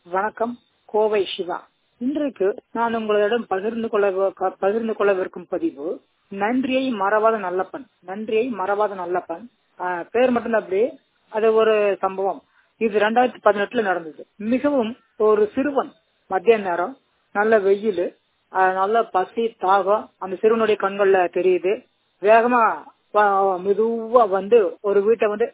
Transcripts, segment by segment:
வணக்கம் கோவை சிவா இன்றைக்கு நான் உங்களிடம் பகிர்ந்து கொள்ள பகிர்ந்து கொள்ளவிருக்கும் பதிவு நன்றியை மறவாத நல்லப்பன் நன்றியை மறவாத நல்லப்பன் ஆஹ் பேர் மட்டும் அப்படி அது ஒரு சம்பவம் இது ரெண்டாயிரத்தி பதினெட்டுல நடந்தது மிகவும் ஒரு சிறுவன் மத்திய நேரம் நல்ல வெயில் நல்ல பசி தாகம் அந்த சிறுவனுடைய கண்கள்ல தெரியுது வேகமா வ- மெதுவா வந்து ஒரு வீட்டை வந்து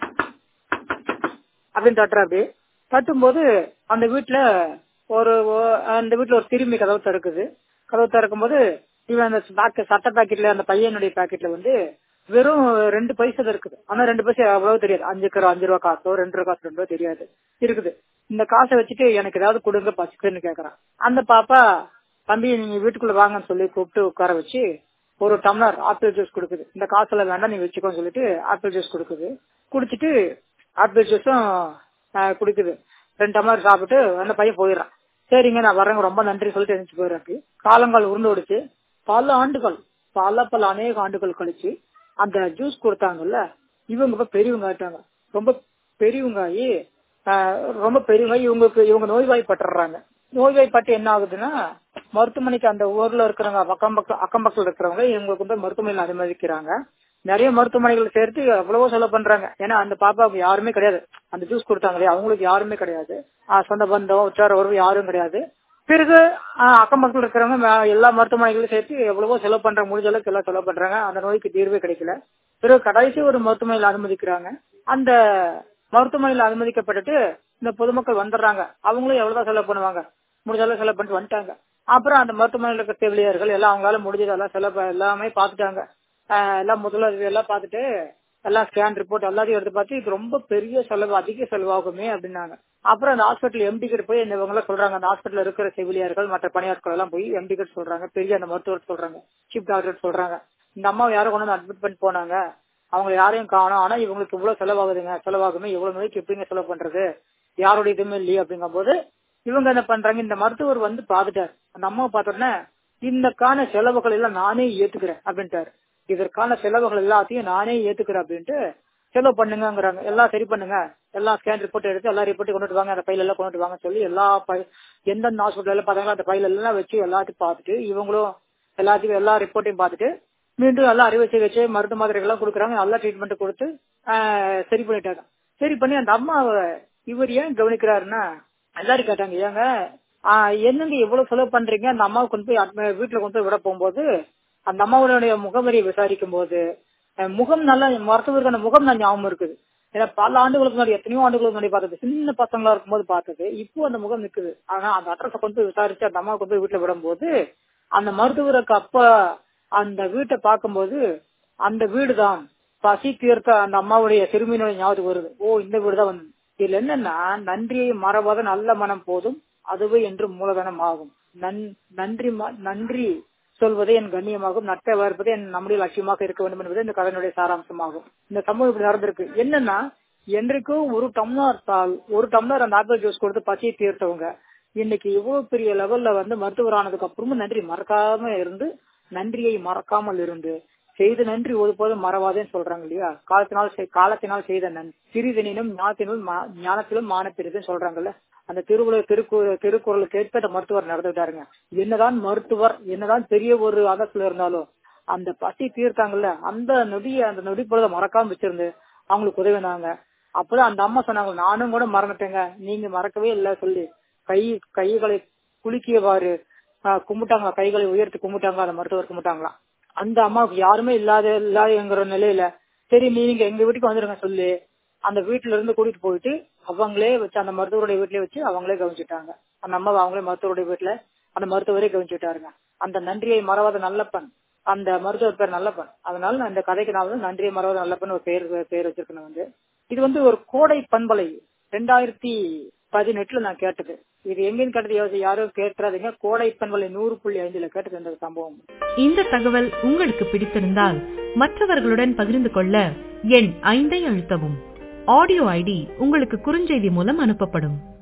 அப்படின்னு தட்டுறாப்படி தட்டும்போது அந்த வீட்டுல ஒரு ஒ- அந்த வீட்டுல ஒரு திரும்பி கதவு திறக்குது கதவு திறக்கும் போது இவன் அந்த பாக்க- சட்ட பாக்கெட்ல அந்த பையனுடைய பாக்கெட்ல வந்து வெறும் ரெண்டு பைசா தான் இருக்குது ஆனா ரெண்டு பைசா அவ்வளவு தெரியாது அஞ்சு கிலோ அஞ்சு ரூபா காசோ ரெண்டு ரூபா காசு ரெண்டு ரூபா தெரியாது இருக்குது இந்த காசை வச்சுட்டு எனக்கு ஏதாவது கொடுங்க பசிக்குன்னு கேக்குறான் அந்த பாப்பா தம்பி நீங்க வீட்டுக்குள்ள வாங்கன்னு சொல்லி கூப்பிட்டு உட்கார வச்சு ஒரு டம்ளர் ஆப்பிள் ஜூஸ் கொடுக்குது இந்த காசுல வேண்டாம் நீ வச்சுக்கோன்னு சொல்லிட்டு ஆப்பிள் ஜூஸ் கொடுக்குது குடிச்சிட்டு ஆப்பிள் ஜூஸும் குடிக்குது ரெண்டு டம்ளர் சாப்பிட்டு அந்த பையன் போயிடுறான் சரிங்க நான் வரேங்க ரொம்ப நன்றி சொல்லிட்டு எழுந்து போயிடுறாரு காலங்கள் உருண்டு ஓடிச்சு பல ஆண்டுகள் பல பல அநேக ஆண்டுகள் கழிச்சு அந்த ஜூஸ் கொடுத்தாங்கல்ல இவங்க இப்ப பெரியவங்க ஆயிட்டாங்க ரொம்ப பெரியவங்க ஆகி ஆஹ், ரொம்ப பெரியவங்க ஆகி இவங்களுக்கு இவங்க நோய்வாய்ப்பட்டுறாங்க நோய்வாய்ப்பட்டு என்ன ஆகுதுன்னா மருத்துவமனைக்கு அந்த ஊர்ல இருக்கிறவங்க அக்கம் பக்கம் அக்கம் பக்கத்துல இருக்கிறவங்க இவங்களுக்கு வந்து மருத்துவமனையில் அனுமதிக்கிறாங்க நிறைய மருத்துவமனைகள் சேர்த்து எவ்வளவோ செலவு பண்றாங்க ஏன்னா அந்த பாப்பாவுக்கு யாருமே கிடையாது அந்த ஜூஸ் கொடுத்தாங்களே அவங்களுக்கு யாருமே கிடையாது ஆஹ் சொந்த பந்தம் உற்றார உறவு யாரும் கிடையாது பிறகு ஆஹ் அக்கம் பக்கத்துல இருக்கிறவங்க மே- எல்லா மருத்துவமனைகளும் சேர்த்து எவ்வளவோ செலவு பண்றாங்க முடிஞ்ச அளவுக்கு எல்லாம் செலவு பண்றாங்க அந்த நோய்க்கு தீர்வே கிடைக்கல பிறகு கடைசி ஒரு மருத்துவமனையில் அனுமதிக்கிறாங்க அந்த மருத்துவமனையில் அனுமதிக்கப்பட்டுட்டு இந்த பொதுமக்கள் வந்துடுறாங்க அவங்களும் எவ்வளவுதான் செலவு பண்ணுவாங்க முடிஞ்ச அளவு செலவு பண்ணிட்டு வந்துட்டாங்க அப்புறம் அந்த மருத்துவமனையில் இருக்க செவிலியர்கள் எல்லாம் அவங்களால முடிஞ்சது எல்லாம் செலவு எல்லாமே பார்த்துட்டாங்க ஆஹ் எல்லாம் முதல்ல எல்லாம் பார்த்துட்டு எல்லாம் ஸ்கேன் ரிப்போர்ட் எல்லாத்தையும் எடுத்து பார்த்து இது ரொம்ப பெரிய செலவு அதிக செலவாகுமே அப்படின்னாங்க அப்புறம் அந்த ஹாஸ்பிட்டல் எம்டி கிட்ட போய் இந்த இவங்க எல்லாம் சொல்றாங்க அந்த ஹாஸ்பிட்டல் இருக்கிற செவிலியர்கள் மற்ற பணியாட்கள் எல்லாம் போய் எம்டி கிட்ட சொல்றாங்க பெரிய அந்த மருத்துவர் சொல்றாங்க சீஃப் டாக்டர் சொல்றாங்க இந்த அம்மாவை யாரும் கொண்டு வந்து அட்மிட் பண்ணி போனாங்க அவங்க யாரையும் காணோம் ஆனா இவங்களுக்கு இவ்வளவு செலவாகுதுங்க செலவாகுமே இவ்வளவு நோய்க்கு எப்படிங்க செலவு பண்றது யாருடைய இதுவுமே இல்லையே அப்படிங்கும் போது இவங்க என்ன பண்றாங்க இந்த மருத்துவர் வந்து பாத்துட்டாரு அந்த அம்மாவை பார்த்தோன்னே இந்தக்கான செலவுகள் எல்லாம் நானே ஏத்துக்கிறேன் அப்படின்ட்டாரு இதற்கான செலவுகள் எல்லாத்தையும் நானே ஏத்துக்கிறேன் அப்படின்ட்டு செலவு பண்ணுங்கங்கிறாங்க எல்லாம் சரி பண்ணுங்க எல்லாம் ஸ்கேன் ரிப்போர்ட் எடுத்து எல்லா ரிப்போர்ட்டையும் கொண்டுட்டு வாங்க அந்த ஃபைல் எல்லாம் கொண்டுட்டு வாங்க சொல்லி எல்லா பை- எந்தெந்த ஹாஸ்பிட்டல் பார்த்தாங்களோ அந்த ஃபைல் எல்லாம் வச்சு எல்லாத்தையும் பார்த்துட்டு இவங்களும் எல்லாத்தையும் எல்லா ரிப்போர்ட்டையும் பார்த்துட்டு மீண்டும் எல்லாம் அறுவை சிகிச்சை மருந்து மாத்திரைகள் எல்லாம் கொடுக்குறாங்க நல்லா ட்ரீட்மெண்ட் கொடுத்து ஆஹ், சரி பண்ணிட்டாங்க சரி பண்ணி அந்த அம்மாவை இவர் ஏன் கவனிக்கிறாருன்னா எல்லாரும் கேட்டாங்க ஏங்க ஆஹ், என்னங்க இவ்வளவு செலவு பண்றீங்க அந்த அம்மாவை கொண்டு போய் admi- வீட்டுல கொண்டு போய் விட போகும்போது அந்த அம்மாவுடைய முகவரியை விசாரிக்கும் போது அஹ், முகம் நல்லா மருத்துவருக்கு அந்த முகம் தான் ஞாபகம் இருக்குது ஏன்னா பல ஆண்டுகளுக்கு முன்னாடி எத்தனையோ ஆண்டுகளுக்கு முன்னாடி பார்த்தது சின்ன பசங்களா இருக்கும்போது பார்த்தது இப்போ அந்த முகம் நிக்குது ஆனா அந்த அட்ரஸை கொண்டு போய் விசாரிச்சு அந்த அம்மாவை கொண்டு போய் வீட்டுல விடும்போது அந்த மருத்துவருக்கு அப்ப அந்த வீட்டை பார்க்கும்போது அந்த வீடுதான் பசி தீர்த்த அந்த அம்மாவுடைய சிறுமியினுடைய ஞாபகம் வருது ஓ இந்த வீடு தான் வந்து இதுல என்னன்னா நன்றியை மறவாத நல்ல மனம் போதும் அதுவே என்று மூலதனம் ஆகும் நன்- நன்றி ம- நன்றி சொல்வதே என் கண்ணியமாகும் நட்பை வளர்ப்பதே என் நம்முடைய லட்சியமாக இருக்க வேண்டும் என்பது இந்த கதையினுடைய சாராம்சமாகும் இந்த சம்பவம் இப்படி நடந்திருக்கு என்னன்னா என்றைக்கும் ஒரு டம்ளர் பால் ஒரு டம்ளர் அந்த ஆப்பிள் ஜூஸ் கொடுத்து பசியை தீர்த்தவங்க இன்னைக்கு இவ்வளவு பெரிய லெவல்ல வந்து மருத்துவர் ஆனதுக்கு அப்புறமும் நன்றி மறக்காம இருந்து நன்றியை மறக்காமல் இருந்து செய்த நன்றி ஒருபோதும் மறவாதேன்னு சொல்றாங்க இல்லையா காலத்தினால் செய்- காலத்தினால் செய்த நன்றி சிறிதனினும் ஞானத்தினும் மா- ஞானத்திலும் மானத்திருதுன்னு சொல்றாங்கல்ல அந்த திருவுல திருக்கு திருக்குறளுக்கு ஏற்ப இந்த மருத்துவர் நடந்துட்டாருங்க என்னதான் மருத்துவர் என்னதான் பெரிய ஒரு அகத்துல இருந்தாலும் அந்த பசி தீர்த்தாங்கல்ல அந்த நொடிய அந்த நொடி பொழுத மறக்காம வச்சிருந்து அவங்களுக்கு உதவினாங்க அப்பதான் அந்த அம்மா சொன்னாங்க நானும் கூட மறந்துட்டேங்க நீங்க மறக்கவே இல்ல சொல்லி கை கைகளை குலுக்கியவாறு ஆஹ், கும்பிட்டாங்க கைகளை உயர்த்தி கும்பிட்டாங்க அந்த மருத்துவர் கும்பிட்டாங்களாம் அந்த அம்மாவுக்கு யாருமே இல்லாத இல்லாதங்கிற நிலையில சரி நீங்க எங்க வீட்டுக்கு வந்துருங்க சொல்லி அந்த வீட்டுல இருந்து கூட்டிட்டு போயிட்டு அவங்களே வச்சு அந்த மருத்துவருடைய வீட்லயே வச்சு அவங்களே கவனிச்சுட்டாங்க அந்த அம்மாவை அவங்களே மருத்துவருடைய வீட்டுல அந்த மருத்துவரே கவனிச்சுட்டாருங்க அந்த நன்றியை மறவாத நல்லப்பன் அந்த மருத்துவர் பேர் நல்லப்பன் அதனால நான் இந்த கதைக்கு நான் வந்து நன்றியை மறவாத நல்லப்பன் ஒரு பேர் பேர் வச்சிருக்கேன் வந்து இது வந்து ஒரு கோடை பண்பலை ரெண்டாயிரத்தி பதினெட்டுல நான் கேட்டது இது எங்கேன்னு கேட்டது யோசி- யாரும் கேட்டுறாதீங்க கோடை பண்பலை நூறு புள்ளி ஐந்துல கேட்டது இந்த சம்பவம் இந்த தகவல் உங்களுக்கு பிடித்திருந்தால் மற்றவர்களுடன் பகிர்ந்து கொள்ள எண் ஐந்தை அழுத்தவும் ஆடியோ ஐடி உங்களுக்கு குறுஞ்செய்தி மூலம் அனுப்பப்படும்